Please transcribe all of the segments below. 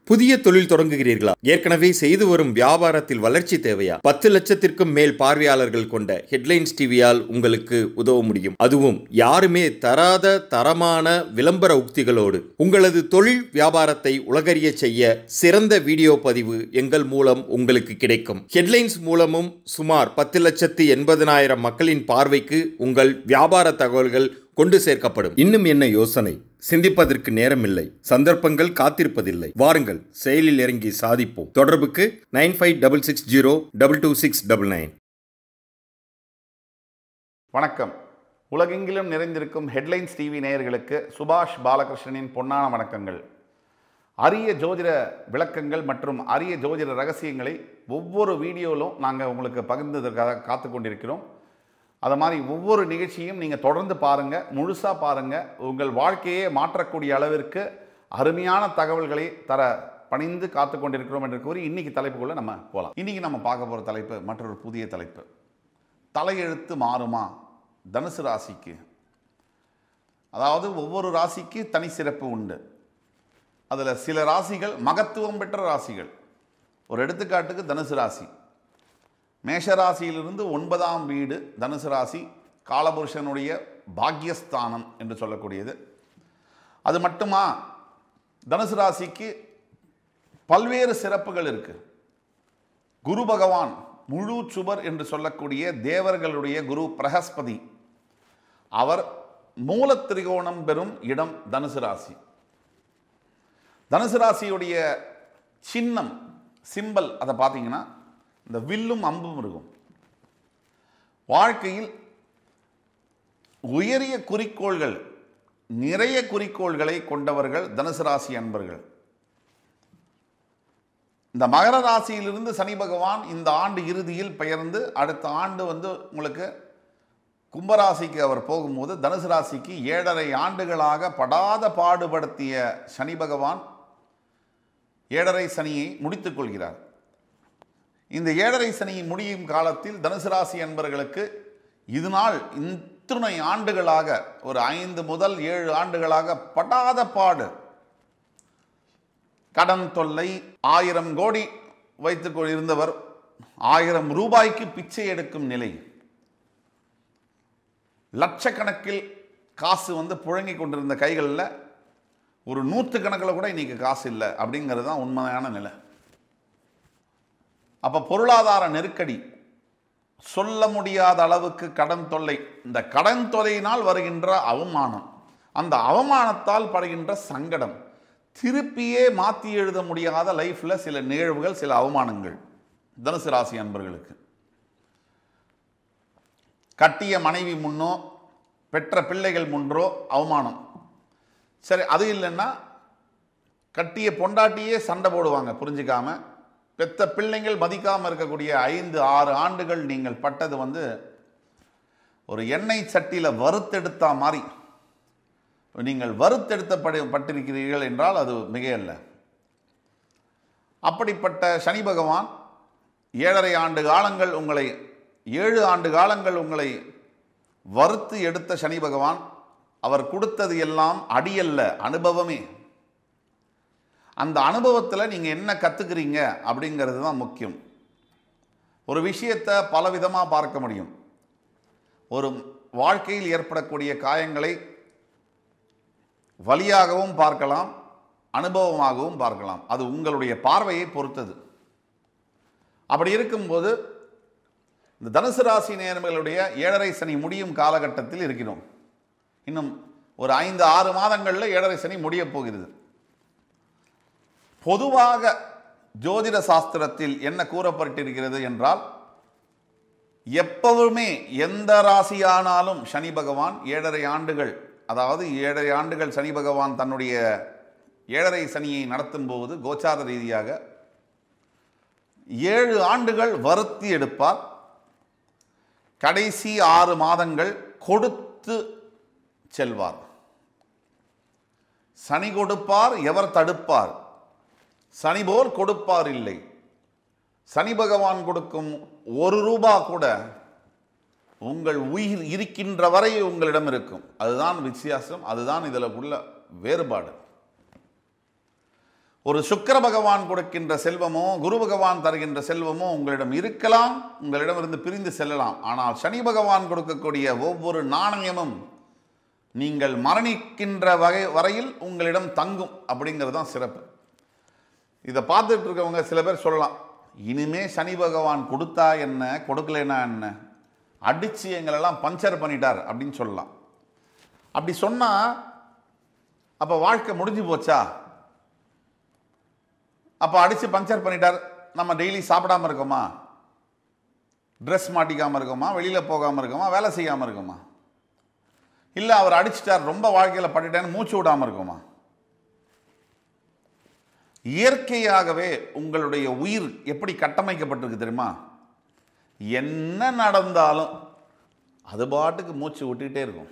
புதிய தொழில் தொடங்குகிறீர்களா ஏற்கனவே செய்து வரும் வியாபாரத்தில் வளர்ச்சி தேவையா பத்து லட்சத்திற்கும் மேல் பார்வையாளர்கள் கொண்ட ஹெட்லைன்ஸ் டிவியால் உங்களுக்கு உதவ முடியும் அதுவும் யாருமே தராத தரமான விளம்பர உக்திகளோடு உங்களது தொழில் வியாபாரத்தை உலகறிய செய்ய சிறந்த வீடியோ பதிவு எங்கள் மூலம் உங்களுக்கு கிடைக்கும் ஹெட்லைன்ஸ் மூலமும் சுமார் பத்து லட்சத்து எண்பதனாயிரம் மக்களின் பார்வைக்கு உங்கள் வியாபார தகவல்கள் கொண்டு சேர்க்கப்படும் இன்னும் என்ன யோசனை சிந்திப்பதற்கு நேரமில்லை சந்தர்ப்பங்கள் காத்திருப்பதில்லை வாருங்கள் செயலில் இறங்கி சாதிப்போம் தொடர்புக்கு nine five double six zero double two six double nine வணக்கம் உலகெங்கிலும் நிறைந்திருக்கும் ஹெட்லைன்ஸ் டிவி நேயர்களுக்கு சுபாஷ் பாலகிருஷ்ணனின் பொன்னான வணக்கங்கள் அரிய ஜோதிட விளக்கங்கள் மற்றும் அரிய ஜோதிட ரகசியங்களை ஒவ்வொரு வீடியோவிலும் நாங்கள் உங்களுக்கு பகிர்ந்ததற்காக காத்து கொண்டிருக்கிறோம் அது மாதிரி ஒவ்வொரு நிகழ்ச்சியும் நீங்கள் தொடர்ந்து பாருங்கள் முழுசாக பாருங்கள் உங்கள் வாழ்க்கையே மாற்றக்கூடிய அளவிற்கு அருமையான தகவல்களை தர பணிந்து காத்து கொண்டிருக்கிறோம் என்று கூறி இன்னைக்கு தலைப்புக்குள்ளே நம்ம போகலாம் இன்னைக்கு நம்ம பார்க்க போகிற தலைப்பு மற்றொரு புதிய தலைப்பு தலையெழுத்து மாறுமா தனுசு ராசிக்கு அதாவது ஒவ்வொரு ராசிக்கு தனி சிறப்பு உண்டு அதில் சில ராசிகள் மகத்துவம் பெற்ற ராசிகள் ஒரு எடுத்துக்காட்டுக்கு தனுசு ராசி மேஷ ராசியிலிருந்து ஒன்பதாம் வீடு தனுசு ராசி காலபுருஷனுடைய பாக்யஸ்தானம் என்று சொல்லக்கூடியது அது மட்டுமா தனுசு ராசிக்கு பல்வேறு சிறப்புகள் இருக்கு குரு பகவான் முழு சுபர் என்று சொல்லக்கூடிய தேவர்களுடைய குரு பிரகஸ்பதி அவர் மூல திரிகோணம் பெறும் இடம் தனுசு ராசி தனுசு ராசியுடைய சின்னம் சிம்பல் அதை பார்த்தீங்கன்னா இந்த வில்லும் அம்பும் இருக்கும் வாழ்க்கையில் உயரிய குறிக்கோள்கள் நிறைய குறிக்கோள்களை கொண்டவர்கள் தனுசு ராசி அன்பர்கள் இந்த மகர ராசியிலிருந்து சனி பகவான் இந்த ஆண்டு இறுதியில் பெயர்ந்து அடுத்த ஆண்டு வந்து உங்களுக்கு கும்பராசிக்கு அவர் போகும்போது தனுசு ராசிக்கு ஏழரை ஆண்டுகளாக படாத பாடுபடுத்திய சனி பகவான் ஏழரை சனியை முடித்துக் கொள்கிறார் இந்த ஏழரை சனி முடியும் காலத்தில் தனுசு ராசி அன்பர்களுக்கு இது நாள் இத்துணை ஆண்டுகளாக ஒரு ஐந்து முதல் ஏழு ஆண்டுகளாக படாத பாடு கடன் தொல்லை ஆயிரம் கோடி வைத்துக் கொண்டிருந்தவர் ஆயிரம் ரூபாய்க்கு பிச்சை எடுக்கும் நிலை லட்சக்கணக்கில் காசு வந்து புழங்கி கொண்டிருந்த கைகளில் ஒரு நூற்று கணக்கில் கூட இன்னைக்கு காசு இல்லை அப்படிங்கிறது தான் உண்மையான நிலை அப்போ பொருளாதார நெருக்கடி சொல்ல முடியாத அளவுக்கு கடன் தொல்லை இந்த கடன் தொல்லையினால் வருகின்ற அவமானம் அந்த அவமானத்தால் படுகின்ற சங்கடம் திருப்பியே மாற்றி எழுத முடியாத லைஃப்பில் சில நிகழ்வுகள் சில அவமானங்கள் தனுசு ராசி அன்பர்களுக்கு கட்டிய மனைவி முன்னோ பெற்ற பிள்ளைகள் முன்றோ அவமானம் சரி அது இல்லைன்னா கட்டிய பொண்டாட்டியே சண்டை போடுவாங்க புரிஞ்சுக்காம பெத்த பிள்ளைங்கள் மதிக்காமல் இருக்கக்கூடிய ஐந்து ஆறு ஆண்டுகள் நீங்கள் பட்டது வந்து ஒரு எண்ணெய் சட்டியில் வறுத்தெடுத்தா மாதிரி நீங்கள் வறுத்தெடுத்த படி பட்டிருக்கிறீர்கள் என்றால் அது மிகையல்ல அப்படிப்பட்ட சனி பகவான் ஏழரை ஆண்டு காலங்கள் உங்களை ஏழு ஆண்டு காலங்கள் உங்களை வறுத்து எடுத்த சனி பகவான் அவர் கொடுத்தது எல்லாம் அடியல்ல அனுபவமே அந்த அனுபவத்தில் நீங்கள் என்ன கற்றுக்கிறீங்க அப்படிங்கிறது தான் முக்கியம் ஒரு விஷயத்தை பலவிதமாக பார்க்க முடியும் ஒரு வாழ்க்கையில் ஏற்படக்கூடிய காயங்களை வழியாகவும் பார்க்கலாம் அனுபவமாகவும் பார்க்கலாம் அது உங்களுடைய பார்வையை பொறுத்தது அப்படி இருக்கும்போது இந்த தனுசு ராசி நேர்மைகளுடைய ஏழரை சனி முடியும் காலகட்டத்தில் இருக்கிறோம் இன்னும் ஒரு ஐந்து ஆறு மாதங்களில் ஏழரை சனி முடியப் போகிறது பொதுவாக ஜோதிட சாஸ்திரத்தில் என்ன கூறப்பட்டிருக்கிறது என்றால் எப்பவுமே எந்த ராசியானாலும் சனி பகவான் ஏழரை ஆண்டுகள் அதாவது ஏழரை ஆண்டுகள் சனி பகவான் தன்னுடைய ஏழரை சனியை நடத்தும் போது கோச்சார ரீதியாக ஏழு ஆண்டுகள் வருத்தி எடுப்பார் கடைசி ஆறு மாதங்கள் கொடுத்து செல்வார் சனி கொடுப்பார் எவர் தடுப்பார் சனி போல் கொடுப்பார் இல்லை சனி பகவான் கொடுக்கும் ஒரு ரூபா கூட உங்கள் உயிர் இருக்கின்ற வரை உங்களிடம் இருக்கும் அதுதான் வித்தியாசம் அதுதான் இதில் உள்ள வேறுபாடு ஒரு சுக்கிர பகவான் கொடுக்கின்ற செல்வமோ குரு பகவான் தருகின்ற செல்வமோ உங்களிடம் இருக்கலாம் உங்களிடமிருந்து பிரிந்து செல்லலாம் ஆனால் சனி பகவான் கொடுக்கக்கூடிய ஒவ்வொரு நாணயமும் நீங்கள் மரணிக்கின்ற வகை வரையில் உங்களிடம் தங்கும் அப்படிங்கிறது தான் சிறப்பு இதை பார்த்துட்டு இருக்கவங்க சில பேர் சொல்லலாம் இனிமே சனி பகவான் கொடுத்தா என்ன கொடுக்கலைன்னா என்ன அடிச்சு எங்களெல்லாம் பஞ்சர் பண்ணிட்டார் அப்படின்னு சொல்லலாம் அப்படி சொன்னா அப்போ வாழ்க்கை முடிஞ்சு போச்சா அப்போ அடிச்சு பஞ்சர் பண்ணிட்டார் நம்ம டெய்லி சாப்பிடாம இருக்கோமா ட்ரெஸ் மாட்டிக்காம இருக்கோமா வெளியில போகாம இருக்கோமா வேலை செய்யாம இருக்கோமா இல்லை அவர் அடிச்சிட்டார் ரொம்ப வாழ்க்கையில் பட்டுட்டேன்னு மூச்சு விடாம இருக்கோமா இயற்கையாகவே உங்களுடைய உயிர் எப்படி கட்டமைக்கப்பட்டிருக்கு தெரியுமா என்ன நடந்தாலும் அது பாட்டுக்கு மூச்சு விட்டுக்கிட்டே இருக்கும்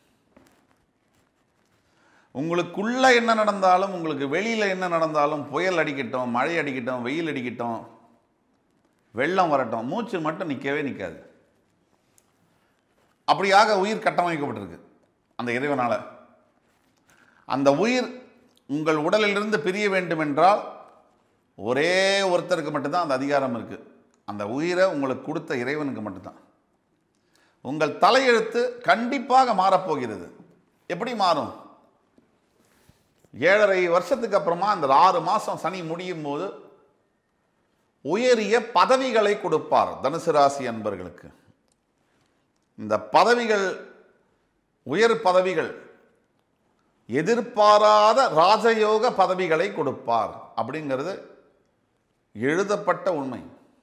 உங்களுக்குள்ள என்ன நடந்தாலும் உங்களுக்கு வெளியில என்ன நடந்தாலும் புயல் அடிக்கட்டும் மழை அடிக்கட்டும் வெயில் அடிக்கட்டும் வெள்ளம் வரட்டும் மூச்சு மட்டும் நிற்கவே நிற்காது அப்படியாக உயிர் கட்டமைக்கப்பட்டிருக்கு அந்த இறைவனால அந்த உயிர் உங்கள் உடலிலிருந்து பிரிய வேண்டும் என்றால் ஒரே ஒருத்தருக்கு மட்டும்தான் அந்த அதிகாரம் இருக்கு அந்த உயிரை உங்களுக்கு கொடுத்த இறைவனுக்கு மட்டும்தான் உங்கள் தலையெழுத்து கண்டிப்பாக மாறப்போகிறது எப்படி மாறும் ஏழரை வருஷத்துக்கு அப்புறமா அந்த ஆறு மாசம் சனி முடியும் போது உயரிய பதவிகளை கொடுப்பார் தனுசு ராசி அன்பர்களுக்கு இந்த பதவிகள் உயர் பதவிகள் எதிர்பாராத ராஜயோக பதவிகளை கொடுப்பார் அப்படிங்கிறது எழுதப்பட்ட உண்மை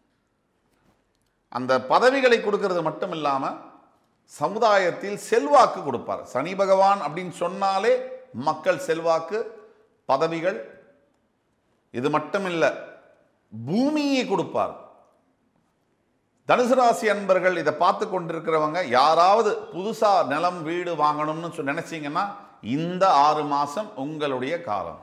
அந்த பதவிகளை கொடுக்கிறது மட்டும் இல்லாம சமுதாயத்தில் செல்வாக்கு கொடுப்பார் சனி பகவான் அப்படின்னு சொன்னாலே மக்கள் செல்வாக்கு பதவிகள் இது மட்டும் இல்லை பூமியை கொடுப்பார் தனுசு ராசி அன்பர்கள் இதை பார்த்து கொண்டிருக்கிறவங்க யாராவது புதுசா நிலம் வீடு வாங்கணும்னு சொ- நினைச்சீங்கன்னா இந்த ஆறு மாசம் உங்களுடைய காலம்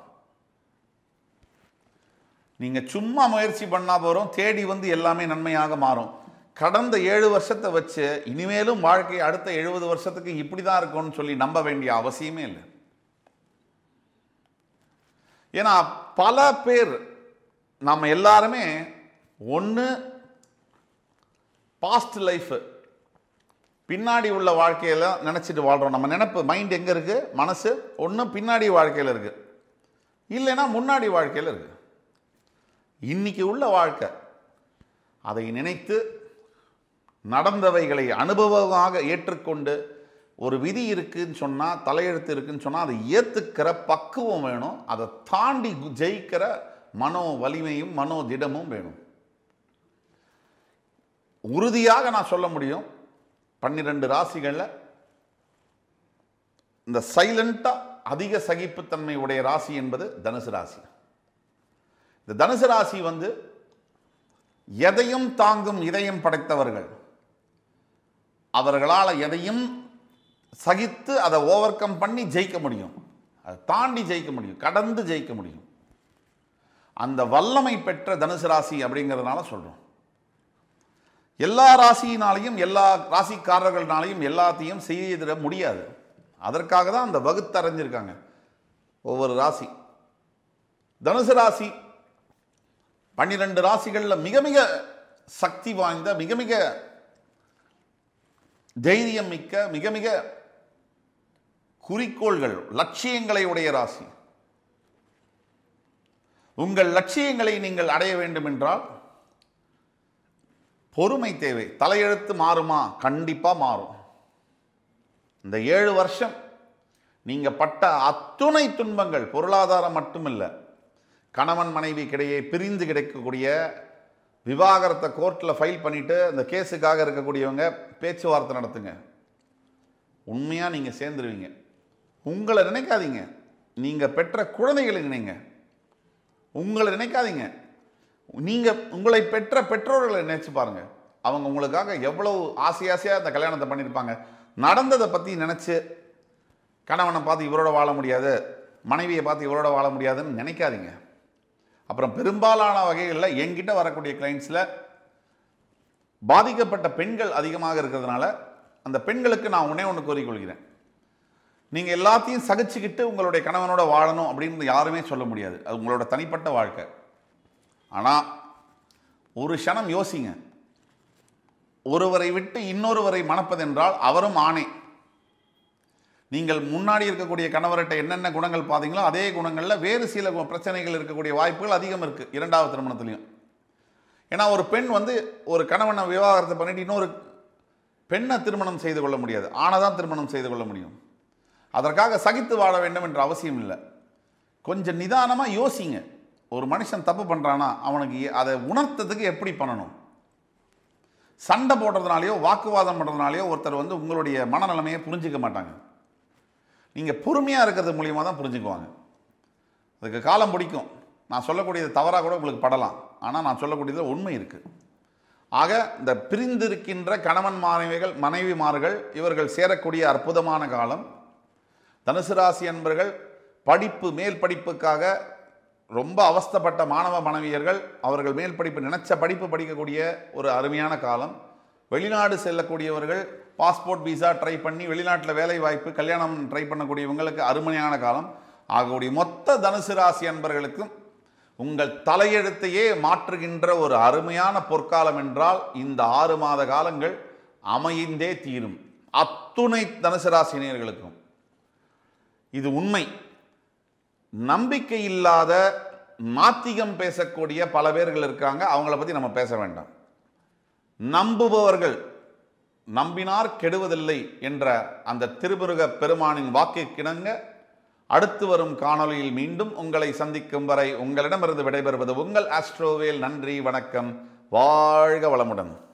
நீங்க சும்மா முயற்சி பண்ணா போறோம் தேடி வந்து எல்லாமே நன்மையாக மாறும் கடந்த ஏழு வருஷத்தை வச்சு இனிமேலும் வாழ்க்கை அடுத்த எழுபது வருஷத்துக்கு இப்படிதான் இருக்கும்னு சொல்லி நம்ப வேண்டிய அவசியமே இல்லை ஏன்னா பல பேர் நம்ம எல்லாருமே ஒன்று பாஸ்ட் லைஃப் பின்னாடி உள்ள வாழ்க்கையில நினைச்சிட்டு வாழ்றோம் நம்ம நினைப்பு மைண்ட் எங்க இருக்கு மனசு ஒன்று பின்னாடி வாழ்க்கையில் இருக்கு இல்லைன்னா முன்னாடி வாழ்க்கையில் இருக்கு இன்னைக்கு உள்ள வாழ்க்கை அதை நினைத்து நடந்தவைகளை அனுபவமாக ஏற்றுக்கொண்டு ஒரு விதி இருக்குன்னு சொன்னால் தலையெழுத்து இருக்குன்னு சொன்னால் அதை ஏற்றுக்கிற பக்குவம் வேணும் அதை தாண்டி ஜெயிக்கிற மனோ வலிமையும் மனோ திடமும் வேணும் உறுதியாக நான் சொல்ல முடியும் பன்னிரெண்டு ராசிகளில் இந்த சைலண்டாக அதிக சகிப்புத்தன்மை உடைய ராசி என்பது தனுசு ராசி இந்த தனுசு ராசி வந்து எதையும் தாங்கும் இதயம் படைத்தவர்கள் அவர்களால் எதையும் சகித்து அதை ஓவர் கம் பண்ணி ஜெயிக்க முடியும் அதை தாண்டி ஜெயிக்க முடியும் கடந்து ஜெயிக்க முடியும் அந்த வல்லமை பெற்ற தனுசு ராசி அப்படிங்கிறதுனால சொல்றோம் எல்லா ராசியினாலையும் எல்லா ராசிக்காரர்கள்னாலையும் எல்லாத்தையும் செய்திட முடியாது அதற்காக தான் அந்த வகுத்தரைஞ்சிருக்காங்க ஒவ்வொரு ராசி தனுசு ராசி பன்னிரண்டு ராசிகளில் மிக மிக சக்தி வாய்ந்த மிக மிக தைரியம் மிக்க மிக மிக குறிக்கோள்கள் லட்சியங்களை உடைய ராசி உங்கள் லட்சியங்களை நீங்கள் அடைய வேண்டும் என்றால் பொறுமை தேவை தலையெழுத்து மாறுமா கண்டிப்பா மாறும் இந்த ஏழு வருஷம் நீங்க பட்ட அத்துணை துன்பங்கள் பொருளாதாரம் மட்டுமில்லை கணவன் மனைவிக்கிடையே பிரிந்து கிடைக்கக்கூடிய விவாகரத்தை கோர்ட்டில் ஃபைல் பண்ணிட்டு அந்த கேஸுக்காக இருக்கக்கூடியவங்க பேச்சுவார்த்தை நடத்துங்க உண்மையாக நீங்கள் சேர்ந்துருவீங்க உங்களை நினைக்காதீங்க நீங்கள் பெற்ற குழந்தைகளை நினைங்க உங்களை நினைக்காதீங்க நீங்கள் உங்களை பெற்ற பெற்றோர்களை நினைச்சு பாருங்க அவங்க உங்களுக்காக எவ்வளவு ஆசை ஆசையாக அந்த கல்யாணத்தை பண்ணியிருப்பாங்க நடந்ததை பற்றி நினச்சி கணவனை பார்த்து இவரோட வாழ முடியாது மனைவியை பார்த்து இவரோட வாழ முடியாதுன்னு நினைக்காதீங்க அப்புறம் பெரும்பாலான வகைகளில் என்கிட்ட வரக்கூடிய கிளைண்ட்ஸில் பாதிக்கப்பட்ட பெண்கள் அதிகமாக இருக்கிறதுனால அந்த பெண்களுக்கு நான் ஒன்றே ஒன்று கோரிக்கொள்கிறேன் நீங்கள் எல்லாத்தையும் சகிச்சுக்கிட்டு உங்களுடைய கணவனோட வாழணும் அப்படின்னு யாருமே சொல்ல முடியாது அது உங்களோட தனிப்பட்ட வாழ்க்கை ஆனால் ஒரு க்ஷணம் யோசிங்க ஒருவரை விட்டு இன்னொருவரை மணப்பதென்றால் அவரும் ஆணை நீங்கள் முன்னாடி இருக்கக்கூடிய கணவர்கிட்ட என்னென்ன குணங்கள் பார்த்தீங்களோ அதே குணங்களில் வேறு சில கு- பிரச்சனைகள் இருக்கக்கூடிய வாய்ப்புகள் அதிகம் இருக்குது இரண்டாவது திருமணத்துலையும் ஏன்னா ஒரு பெண் வந்து ஒரு கணவனை விவாகரத்து பண்ணிட்டு இன்னொரு பெண்ணை திருமணம் செய்து கொள்ள முடியாது ஆணை தான் திருமணம் செய்து கொள்ள முடியும் அதற்காக சகித்து வாழ வேண்டும் என்ற அவசியம் இல்லை கொஞ்சம் நிதானமாக யோசிங்க ஒரு மனுஷன் தப்பு பண்ணுறானா அவனுக்கு எ- அதை உணர்த்ததுக்கு எப்படி பண்ணணும் சண்டை போடுறதுனாலையோ வாக்குவாதம் பண்ணுறதுனாலையோ ஒருத்தர் வந்து உங்களுடைய மனநிலைமையை புரிஞ்சிக்க மாட்டாங்க நீங்கள் பொறுமையாக இருக்கிறது மூலியமாக தான் புரிஞ்சுக்குவாங்க அதுக்கு காலம் பிடிக்கும் நான் சொல்லக்கூடியது தவறாக கூட உங்களுக்கு படலாம் ஆனால் நான் சொல்லக்கூடியதில் உண்மை இருக்குது ஆக இந்த பிரிந்திருக்கின்ற கணவன் மாணவிகள் மனைவிமார்கள் இவர்கள் சேரக்கூடிய அற்புதமான காலம் தனுசு ராசி அன்பர்கள் படிப்பு மேல் படிப்புக்காக ரொம்ப அவஸ்தைப்பட்ட மாணவ மாணவியர்கள் அவர்கள் மேல் படிப்பு நினைச்ச படிப்பு படிக்கக்கூடிய ஒரு அருமையான காலம் வெளிநாடு செல்லக்கூடியவர்கள் பாஸ்போர்ட் விசா ட்ரை பண்ணி வெளிநாட்டில் வேலை வாய்ப்பு கல்யாணம் ட்ரை பண்ணக்கூடியவங்களுக்கு அருமையான காலம் ஆகக்கூடிய மொத்த தனுசு ராசி அன்பர்களுக்கும் உங்கள் தலையெழுத்தையே மாற்றுகின்ற ஒரு அருமையான பொற்காலம் என்றால் இந்த ஆறு மாத காலங்கள் அமைந்தே தீரும் அத்துணை தனுசு ராசினியர்களுக்கும் இது உண்மை நம்பிக்கை இல்லாத நாத்திகம் பேசக்கூடிய பல பேர்கள் இருக்காங்க அவங்கள பற்றி நம்ம பேச வேண்டாம் நம்புபவர்கள் நம்பினார் கெடுவதில்லை என்ற அந்த திருமுருக பெருமானின் வாக்கிற்கிணங்க அடுத்து வரும் காணொளியில் மீண்டும் உங்களை சந்திக்கும் வரை உங்களிடமிருந்து விடைபெறுவது உங்கள் ஆஸ்ட்ரோவேல் நன்றி வணக்கம் வாழ்க வளமுடன்